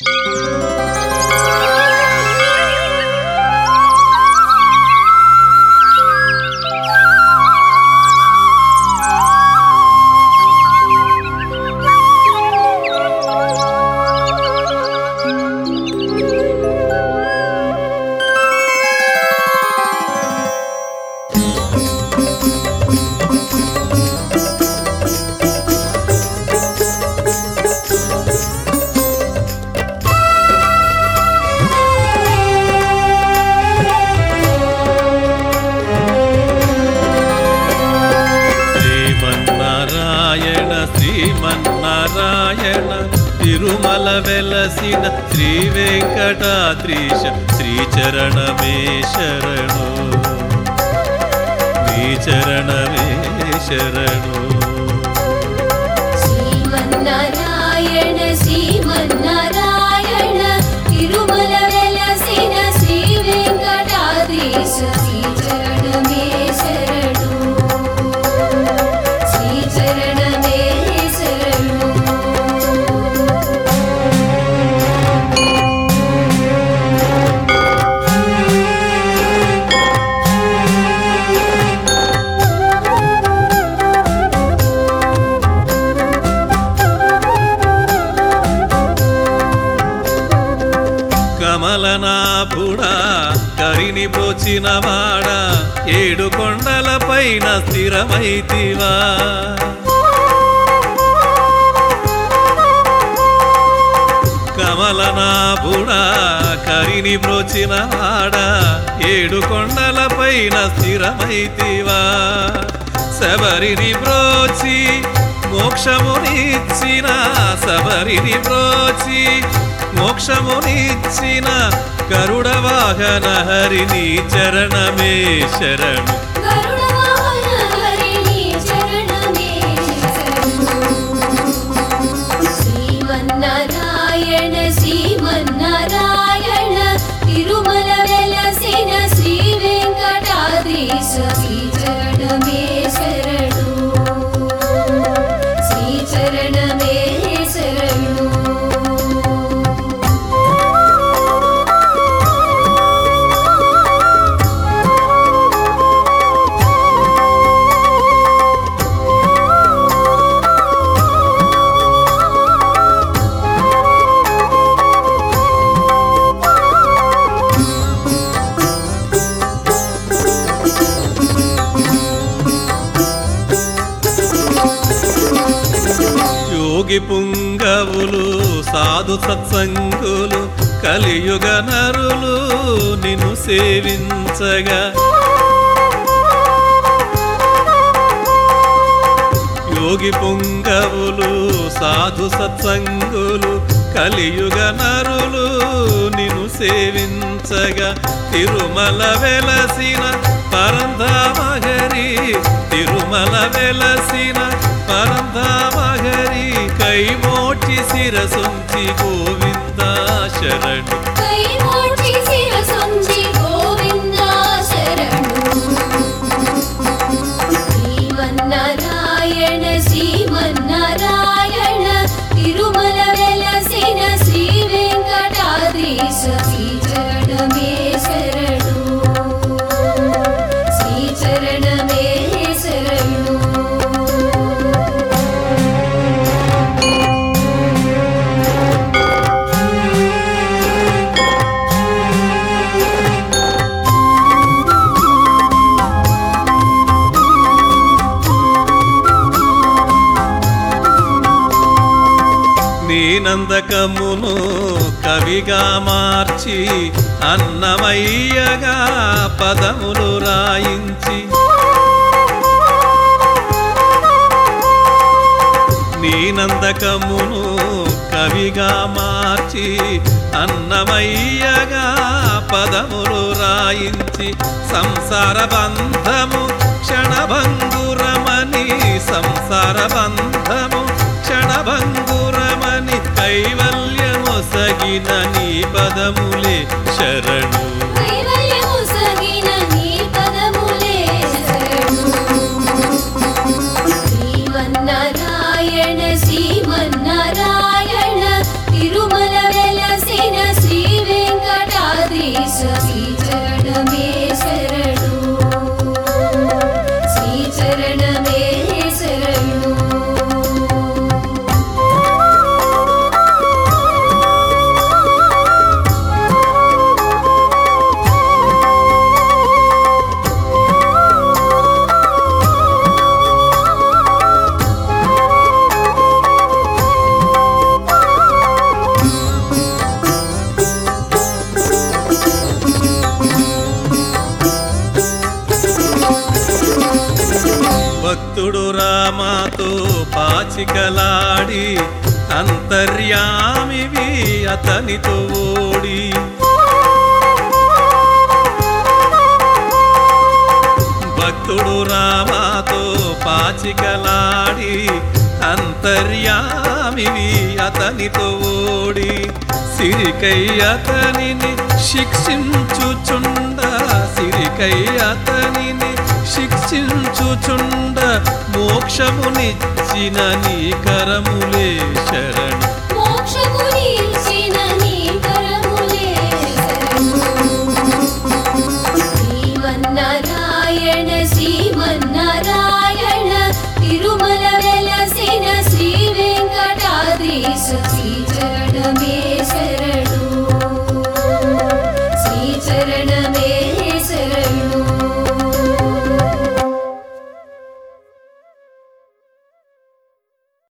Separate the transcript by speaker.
Speaker 1: శ్రీమన్నారాయణ శ్రీమన్నారాయణ తిరుమల వెలసిన శ్రీ వెంకటాద్రీశ శ్రీచరణమే శరణు నీ చరణమే శరణు
Speaker 2: శ్రీమన్నారాయణ శ్రీమన్నారాయణ తిరుమల వెలసిన శ్రీ వెంకటాద్రీశ శ్రీచరణమే శరణు శ్రీచరణమే శరణు
Speaker 1: కమలనాభుడా కరిని బ్రోచిన వాడ ఏడు కొండల పైన స్థిరమైతివా కమలనాభుడా కరిని బ్రోచిన వాడ ఏడు కొండల పైన స్థిరమైతివా శబరిని బ్రోచి మోక్షమునిచ్చిన శబరిని బ్రోచి మోక్షమునిచ్చిన గరుడ వాహన హరిని చరణమే శరణు
Speaker 2: గరుడవాహన హరిని చరణమే శరణు శ్రీమన్నారాయణ శ్రీమన్నారాయణ తిరుమల వెలసిన శ్రీ వెంకటాద్రీశ శ్రీచరణమే శరణు శ్రీచరణమే శరణు
Speaker 1: యోగి పుంగవులు సాధు సత్సంగులు కలియుగ నరులు నిన్ను సేవించగా యోగి పుంగవులు సాధు సత్సంగులు కలియుగ నరులు నిన్ను సేవించగా తిరుమల వెలసిన పరంధామహరి తిరుమల వెలసిన పరంధామహరి కైమోటి శిరసుంచి గోవింద శరణు
Speaker 2: కై మోటి శిరసొంచి గోవిందా శరణు శ్రీమన్నారాయణ శ్రీమన్నారాయణ తిరుమల వెలసిన శ్రీ వెంకటాద్రీశ శ్రీచరణమే శరణు శ్రీచరణమే శరణు
Speaker 1: నీ నందకమును కవిగా మార్చి అన్నమయ్యగా పదములు రాయించి నీ నందకమును కవిగా మార్చి అన్నమయ్యగా పదములు రాయించి సంసార బంధము క్షణభంగురమని సంసార బంధము క్షణభంగురమని కైవల్యమొసగిన నీ పదములే శరణు
Speaker 2: కైవల్యము సగిన నీ పదములే శరణు శ్రీమన్నారాయణ శ్రీమన్నారాయణ తిరుమల వెలసిన శ్రీచరణమే శరణు శ్రీచరణమే శరణు
Speaker 1: భక్తుడు రామాతో పాచికలాడి అంతర్యామివి అతనితో ఓడి భక్తుడు రామాతో పాచికలాడి అంతర్యామివి అతనితో ఓడి సిరికై అతనిని శిక్షించుచుండ సిరికై అతనిని శిక్షించుచుండ మోక్షమునిచ్చిన నీ కరములే శరణు
Speaker 2: మోక్షము నిలిచిన నీ కరములే శ్రీమన్నారాయణ శ్రీమన్నారాయణ తిరుమల వెల